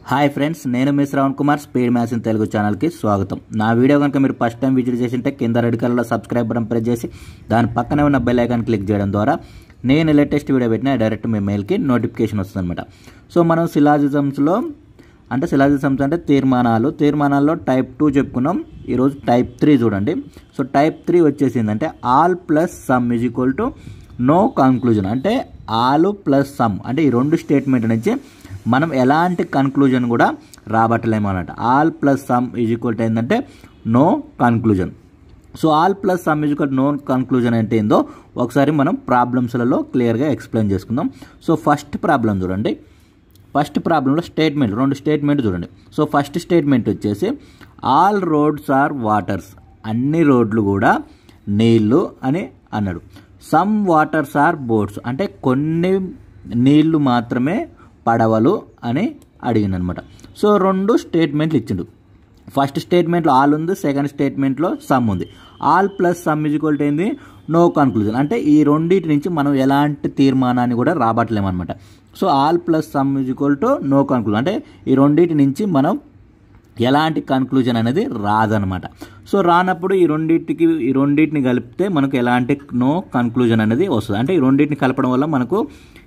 hi friends నేను miss Ravan Kumar speed maths in Telugu ఛానల్కి స్వాగతం నా వీడియో కనుక మీరు ఫస్ట్ టైం విజిట్ చేసింటే కింద రెడ్ కలర్లో సబ్స్క్రైబ్ బటన్ ప్రెస్ చేసి దాని పక్కనే ఉన్న బెల్ ఐకాన్ క్లిక్ చేయడం ద్వారా నేను లేటెస్ట్ వీడియో పెట్టిన డైరెక్ట్ మీ మెయిల్కి నోటిఫికేషన్ వస్తుంది అనమాట సో మనం సిలాజిజమ్స్లో అంటే సిలాజిజమ్స్ అంటే తీర్మానాలు తీర్మానాల్లో టైప్ టూ చెప్పుకున్నాం ఈరోజు టైప్ త్రీ చూడండి సో టైప్ త్రీ వచ్చేసి ఏంటంటే all plus some is equal to no conclusion అంటే ఆల్ ప్లస్ సమ్ అంటే ఈ రెండు స్టేట్మెంట్ నుంచి మనం ఎలాంటి కన్క్లూజన్ కూడా రాబట్టలేము అన్నట్టు all plus some is equal to ఏంటంటే no conclusion so all plus some is equal no conclusion అంటే ఏందో ఒకసారి మనం ప్రాబ్లమ్స్లలో క్లియర్గా ఎక్స్ప్లెయిన్ చేసుకుందాం సో ఫస్ట్ ప్రాబ్లం చూడండి ఫస్ట్ ప్రాబ్లంలో స్టేట్మెంట్ రెండు స్టేట్మెంట్ చూడండి సో ఫస్ట్ స్టేట్మెంట్ వచ్చేసి ఆల్ రోడ్స్ ఆర్ వాటర్స్ అన్ని రోడ్లు కూడా నీళ్ళు అని అన్నాడు సమ్ వాటర్స్ ఆర్ బోట్స్ అంటే కొన్ని నీళ్లు మాత్రమే పడవలు అని అడిగిందనమాట సో రెండు స్టేట్మెంట్లు ఇచ్చిండు ఫస్ట్ స్టేట్మెంట్లో ఆల్ ఉంది సెకండ్ స్టేట్మెంట్లో సమ్ ఉంది ఆల్ ప్లస్ సమ్ ఈక్వల్ ఏంది నో కన్క్లూజన్ అంటే ఈ రెండింటి నుంచి మనం ఎలాంటి తీర్మానాన్ని కూడా రాబట్టలేము అనమాట so all plus some equal to no conclusion అంటే ఈ రెండింటి నుంచి మనం ఎలాంటి కన్క్లూజన్ అనేది రాదనమాట సో రానప్పుడు ఈ రెండింటికి ఈ రెండింటిని కలిపితే మనకు ఎలాంటి నో కన్క్లూజన్ అనేది వస్తుంది అంటే ఈ రెండింటిని కలపడం వల్ల మనకు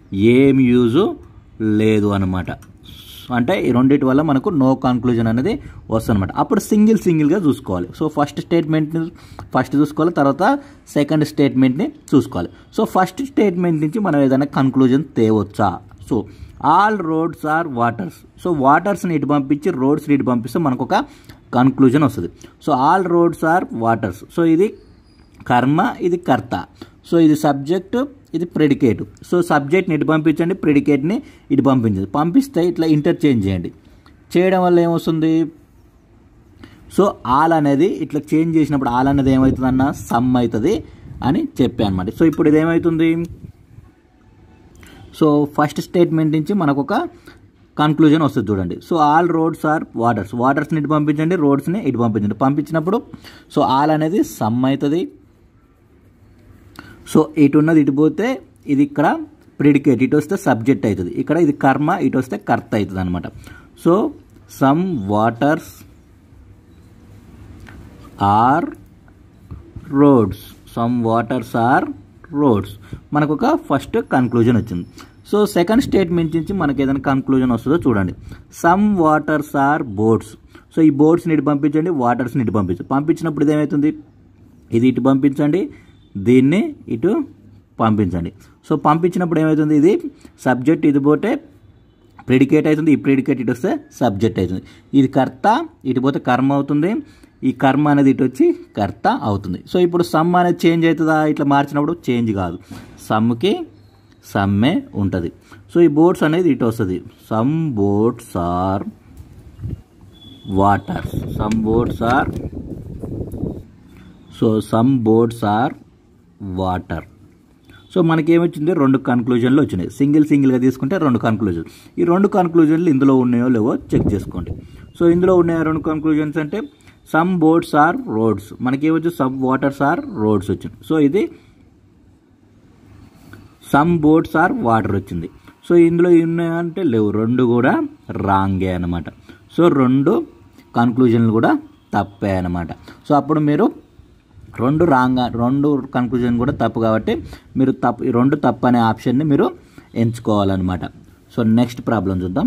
ఏం యూజు లేదు అనమాట అంటే ఈ రెండింటి వల్ల మనకు నో కన్క్లూజన్ అనేది వస్తుంది అనమాట అప్పుడు సింగిల్ సింగిల్గా చూసుకోవాలి సో ఫస్ట్ స్టేట్మెంట్ని ఫస్ట్ చూసుకోవాలి తర్వాత సెకండ్ స్టేట్మెంట్ని చూసుకోవాలి సో ఫస్ట్ స్టేట్మెంట్ నుంచి మనం ఏదైనా కన్క్లూజన్ తేవచ్చా so all roads are waters so వాటర్స్ని ఇటు పంపించి రోడ్స్ని ఇటు పంపిస్తే మనకు ఒక కన్క్లూజన్ వస్తుంది so all roads are waters so ఇది కర్మ ఇది కర్త సో ఇది సబ్జెక్ట్ ఇది ప్రెడికేట్ సో సబ్జెక్ట్ని ఇటు పంపించండి ప్రెడికేట్ని ఇటు పంపించండి పంపిస్తే ఇట్లా ఇంటర్చేంజ్ చేయండి చేయడం వల్ల ఏమొస్తుంది సో ఆల్ అనేది ఇట్లా చేంజ్ చేసినప్పుడు ఆల్ అనేది ఏమవుతుంది అన్న సమ్ అవుతుంది అని చెప్పాను అనమాట సో ఇప్పుడు ఇది ఏమవుతుంది సో ఫస్ట్ స్టేట్మెంట్ నుంచి మనకు ఒక కన్క్లూజన్ వస్తుంది చూడండి so all roads are waters వాటర్స్ని ఇటు పంపించండి రోడ్స్ని ఇటు పంపించండి పంపించినప్పుడు సో ఆల్ అనేది సమ్ అవుతుంది సో ఇటు ఉన్నది ఇటు పోతే ఇది ఇక్కడ ప్రిడికేట్ ఇటు వస్తే సబ్జెక్ట్ అవుతుంది ఇక్కడ ఇది కర్మ ఇటు వస్తే కర్త అవుతుంది అనమాట so some waters are roads some waters are roads మనకు ఒక ఫస్ట్ కన్క్లూజన్ వచ్చింది సో సెకండ్ స్టేట్మెంట్ నుంచి మనకి ఏదైనా కన్క్లూజన్ వస్తుందో చూడండి some waters are boats so ఈ బోట్స్ని ఇటు పంపించండి వాటర్స్ని ఇటు పంపించండి పంపించినప్పుడు ఇది ఏమవుతుంది ఇది ఇటు పంపించండి దీన్ని ఇటు పంపించండి సో పంపించినప్పుడు ఏమవుతుంది ఇది సబ్జెక్ట్ ఇది పోతే ప్రిడికేట్ అవుతుంది ఈ ప్రిడికేట్ ఇటు వస్తే సబ్జెక్ట్ అవుతుంది ఇది కర్త ఇటు పోతే కర్మ అవుతుంది ఈ కర్మ అనేది ఇటు వచ్చి కర్త అవుతుంది సో ఇప్పుడు సమ్ అనేది చేంజ్ అవుతుందా ఇట్లా మార్చినప్పుడు చేంజ్ కాదు సమ్కి సమ్మే ఉంటుంది సో ఈ బోట్స్ అనేది ఇటు వస్తుంది some boats are water some boats are so some boats are water so మనకి ఏమొచ్చింది రెండు కన్క్లూజన్లు వచ్చినాయి సింగిల్ సింగిల్గా తీసుకుంటే రెండు కన్క్లూజన్ ఈ రెండు కన్క్లూజన్లు ఇందులో ఉన్నాయో లేవో చెక్ చేసుకోండి సో ఇందులో ఉన్నాయో రెండు కన్క్లూజన్స్ అంటే సమ్ బోట్స్ ఆర్ రోడ్స్ మనకి ఏమొచ్చు సమ్ వాటర్స్ ఆర్ రోడ్స్ వచ్చింది సో ఇది సమ్ బోట్స్ ఆర్ వాటర్ వచ్చింది సో ఇందులో ఉన్నాయంటే లేవు రెండు కూడా రాంగే అనమాట సో రెండు కన్క్లూజన్లు కూడా తప్పే అనమాట సో అప్పుడు మీరు రెండు రాంగ్ రెండు కన్క్లూజన్ కూడా తప్పు కాబట్టి మీరు తప్పు ఈ రెండు తప్పు అనే ఆప్షన్ని మీరు ఎంచుకోవాలన్నమాట సో నెక్స్ట్ ప్రాబ్లం చూద్దాం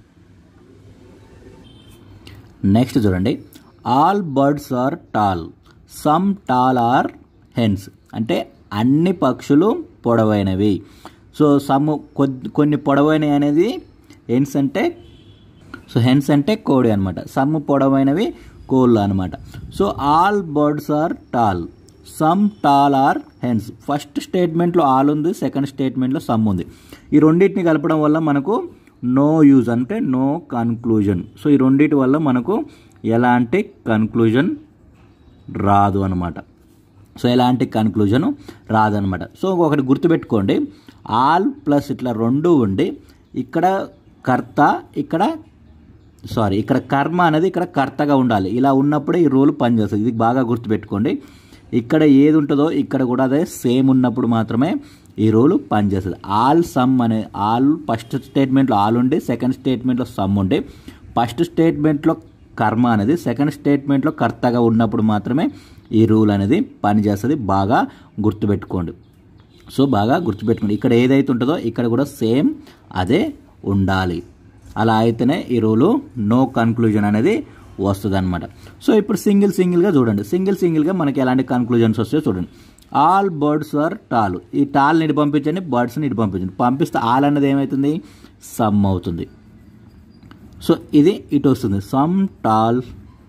నెక్స్ట్ చూడండి all birds are tall some tall are hens అంటే అన్ని పక్షులు పొడవైనవి సో సమ్ కొన్ని పొడవైనవి అనేది హెన్స్ అంటే సో హెన్స్ అంటే కోడి అనమాట సమ్ పొడవైనవి కోళ్ళు అనమాట so all birds are tall some tall are hens first స్టేట్మెంట్లో ఆల్ ఉంది సెకండ్ స్టేట్మెంట్లో సమ్ ఉంది ఈ రెండింటిని కలపడం వల్ల మనకు నో యూజ్ అంటే నో కన్క్లూజన్ సో ఈ రెండింటి వల్ల మనకు ఎలాంటి కన్క్లూజన్ రాదు అనమాట సో ఎలాంటి కన్క్లూజన్ రాదనమాట సో ఒకటి గుర్తుపెట్టుకోండి ఆల్ ప్లస్ ఇట్లా రెండు ఉండి ఇక్కడ కర్త ఇక్కడ సారీ ఇక్కడ కర్మ అనేది ఇక్కడ కర్తగా ఉండాలి ఇలా ఉన్నప్పుడే ఈ రూల్ పనిచేస్తుంది ఇది బాగా గుర్తుపెట్టుకోండి ఇక్కడ ఏది ఉంటుందో ఇక్కడ కూడా అదే సేమ్ ఉన్నప్పుడు మాత్రమే ఈ రూల్ పనిచేస్తుంది ఆల్ సమ్ అనే ఆల్ ఫస్ట్ స్టేట్మెంట్లో ఆల్ ఉండి సెకండ్ స్టేట్మెంట్లో సమ్ ఉండి ఫస్ట్ స్టేట్మెంట్లో కర్మ అనేది సెకండ్ స్టేట్మెంట్లో కర్తగా ఉన్నప్పుడు మాత్రమే ఈ రూల్ అనేది పనిచేస్తుంది బాగా గుర్తుపెట్టుకోండి సో బాగా గుర్తుపెట్టుకోండి ఇక్కడ ఏదైతే ఉంటుందో ఇక్కడ కూడా సేమ్ అదే ఉండాలి అలా అయితేనే ఈ రూలు నో కన్క్లూజన్ అనేది వస్తుంది అనమాట సో ఇప్పుడు సింగిల్ సింగిల్గా చూడండి సింగిల్ సింగిల్గా మనకి ఎలాంటి కన్క్లూజన్స్ వస్తాయో చూడండి ఆల్ బర్డ్స్ ఆర్ టాల్ ఈ టాల్ని ఇటు పంపించండి బర్డ్స్ని ఇటు పంపించండి పంపిస్తే ఆల్ అనేది ఏమవుతుంది సమ్ అవుతుంది సో ఇది ఇటు వస్తుంది సమ్ టాల్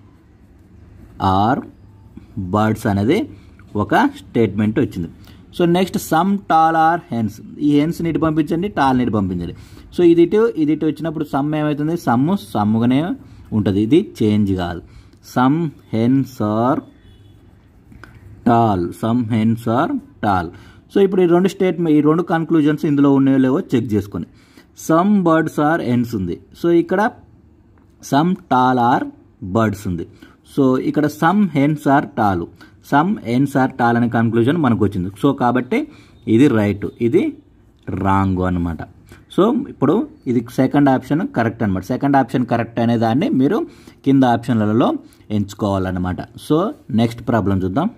ఆర్ బర్డ్స్ అనేది ఒక స్టేట్మెంట్ వచ్చింది so next some tall are hens ఈ హెన్స్ని ఇటు పంపించండి టాల్ని ఇటు పంపించండి సో ఇది ఇటు ఇది ఇటు వచ్చినప్పుడు సమ్ ఏమవుతుంది సమ్ సమ్ముగానే ఉంటుంది ఇది చేంజ్ కాదు some hens are tall some hens are tall so ఇప్పుడు ఈ రెండు స్టేట్మెంట్ ఈ రెండు కన్క్లూజన్స్ ఇందులో ఉన్నాయో లేవో చెక్ చేసుకొని సమ్ బర్డ్స్ ఆర్ హెన్స్ ఉంది సో ఇక్కడ సమ్ టాల్ ఆర్ బర్డ్స్ ఉంది సో ఇక్కడ some hens are tall some hens are tall అనే కన్క్లూజన్ మనకు వచ్చింది సో కాబట్టి ఇది రైట్ ఇది రాంగ్ అనమాట సో ఇప్పుడు ఇది సెకండ్ ఆప్షన్ కరెక్ట్ అనమాట సెకండ్ ఆప్షన్ కరెక్ట్ అనే దాన్ని మీరు కింద ఆప్షన్లలో ఎంచుకోవాలన్నమాట సో నెక్స్ట్ ప్రాబ్లం చూద్దాం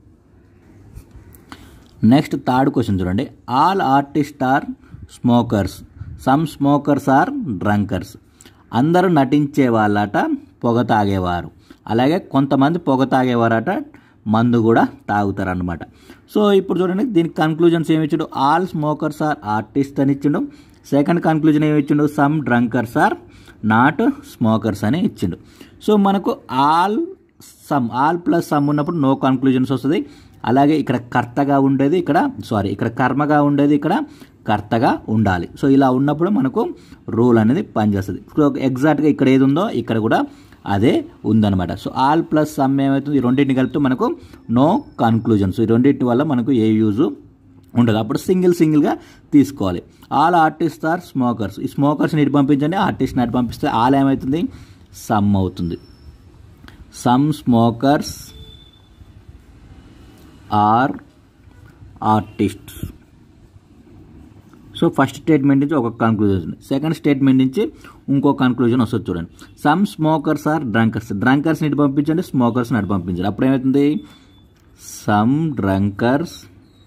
నెక్స్ట్ థర్డ్ క్వశ్చన్ చూడండి all artist are smokers some smokers are drunkers అందరూ నటించే వాళ్ళట పొగ తాగేవారు అలాగే కొంతమంది పొగ తాగేవారట మందు కూడా తాగుతారనమాట సో ఇప్పుడు చూడండి దీనికి కన్క్లూజన్స్ ఏమి ఇచ్చిండు ఆల్ స్మోకర్స్ ఆర్ ఆర్టిస్ట్ అని ఇచ్చిండు సెకండ్ కన్క్లూజన్ ఏమి ఇచ్చిండు some drunkers are not smokers అని ఇచ్చిండు సో మనకు all some all plus some ఉన్నప్పుడు నో కన్క్లూజన్స్ వస్తుంది అలాగే ఇక్కడ కర్తగా ఉండేది ఇక్కడ సారీ ఇక్కడ కర్మగా ఉండేది ఇక్కడ కర్తగా ఉండాలి సో ఇలా ఉన్నప్పుడు మనకు రూల్ అనేది పనిచేస్తుంది సో ఎగ్జాక్ట్గా ఇక్కడ ఏది ఉందో ఇక్కడ కూడా అదే ఉందన్నమాట సో ఆల్ ప్లస్ సమ్ ఏమవుతుంది ఈ రెండింటిని కలిపితే మనకు నో కన్క్లూజన్స్ ఈ రెండింటి వల్ల మనకు ఏ యూజ్ ఉండదు అప్పుడు సింగిల్ సింగిల్గా తీసుకోవాలి ఆల్ ఆర్టిస్ట్ ఆర్ స్మోకర్స్ ఈ స్మోకర్స్ని ఇటు పంపించండి ఆర్టిస్ట్ని అటు పంపిస్తే ఆల్ ఏమవుతుంది సమ్ అవుతుంది some smokers are artists so first statement నుంచి ఒక కన్క్లూజన్ వస్తుంది సెకండ్ స్టేట్మెంట్ నుంచి ఇంకో కన్క్లూజన్ వస్తుంది చూడండి సమ్ స్మోకర్స్ ఆర్ డ్రంకర్స్ డ్రంకర్స్ని ఇటు పంపించండి స్మోకర్స్ని అటు పంపించండి అప్పుడు ఏమవుతుంది some drunkers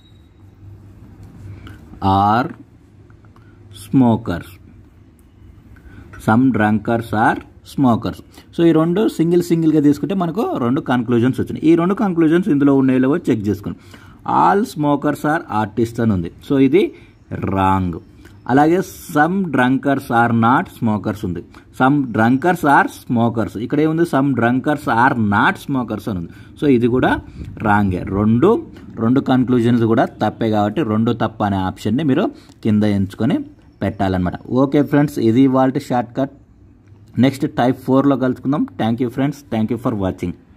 are smokers some drunkers are smokers so ఈ రెండు సింగిల్ సింగిల్గా తీసుకుంటే మనకు రెండు కన్క్లూజన్స్ వచ్చినాయి ఈ రెండు కన్క్లూజన్స్ ఇందులో ఉన్నాయో చెక్ చేసుకుని ఆల్ స్మోకర్స్ ఆర్ ఆర్టిస్ట్ అని ఉంది సో ఇది రాంగ్ అలాగే some drunkers are not smokers ఉంది సమ్ డ్రంకర్స్ ఆర్ స్మోకర్స్ ఇక్కడ ఏముంది some drunkers are not smokers అని ఉంది సో ఇది కూడా రాంగే రెండు రెండు కన్క్లూజన్స్ కూడా తప్పే కాబట్టి రెండు తప్ప అనే ఆప్షన్ని మీరు కింద ఎంచుకొని పెట్టాలన్నమాట ఓకే ఫ్రెండ్స్ ఇది వాళ్ళ షార్ట్ కట్ నెక్స్ట్ టైప్ ఫోర్లో కలుసుకుందాం thank you friends thank you for watching